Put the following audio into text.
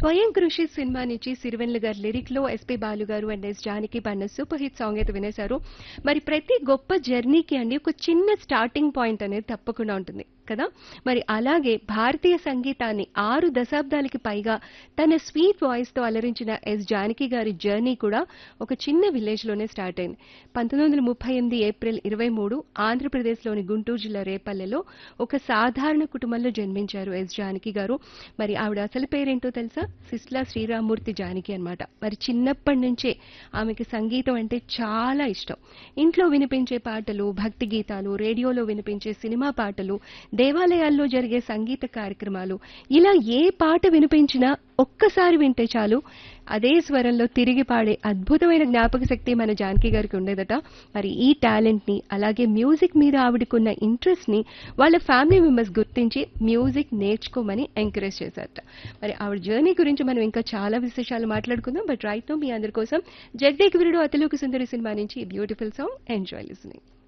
స్వయం కృషి సినిమా నుంచి సిరివెన్ల గారి లిరిక్ లో ఎస్పి బాలు గారు అండ్ ఎస్ జానకి పన్న సూపర్ హిట్ సాంగ్ అయితే వినేశారు మరి ప్రతి గొప్ప జర్నీకి అండి ఒక చిన్న స్టార్టింగ్ పాయింట్ అనేది తప్పకుండా ఉంటుంది కదా మరి అలాగే భారతీయ సంగీతాన్ని ఆరు దశాబ్దాలకి పైగా తన స్వీట్ వాయిస్ తో అలరించిన ఎస్ జానకి గారి జర్నీ కూడా ఒక చిన్న విలేజ్ లోనే స్టార్ట్ అయింది పంతొమ్మిది వందల ముప్పై ఎనిమిది ఏప్రిల్ ఇరవై మూడు ఆంధ్రప్రదేశ్లోని గుంటూరు జిల్లా రేపల్లెలో ఒక సాధారణ కుటుంబంలో జన్మించారు ఎస్ జానకి గారు మరి ఆవిడ అసలు పేరేంటో తెలుసా సిస్లా శ్రీరామూర్తి జానకి అన్నమాట మరి చిన్నప్పటి నుంచే ఆమెకి సంగీతం అంటే చాలా ఇష్టం ఇంట్లో వినిపించే పాటలు భక్తి గీతాలు రేడియోలో వినిపించే సినిమా పాటలు దేవాలయాల్లో జరిగే సంగీత కార్యక్రమాలు ఇలా ఏ పాట వినిపించినా ఒక్కసారి వింటే చాలు అదే స్వరంలో తిరిగి పాడే అద్భుతమైన జ్ఞాపక శక్తి మన జానకి గారికి ఉండేదట మరి ఈ టాలెంట్ ని అలాగే మ్యూజిక్ మీద ఆవిడకున్న ఇంట్రెస్ట్ ని వాళ్ళ ఫ్యామిలీ మెంబర్స్ గుర్తించి మ్యూజిక్ నేర్చుకోమని ఎంకరేజ్ చేశారట మరి ఆవిడ జర్నీ గురించి మనం ఇంకా చాలా విశేషాలు మాట్లాడుకుందాం బట్ రైట్ నో మీ అందరి కోసం జగదేక్ వీరుడు అతలోకి సుందరి సినిమా నుంచి బ్యూటిఫుల్ సాంగ్ ఎంజాయ్ లిసనింగ్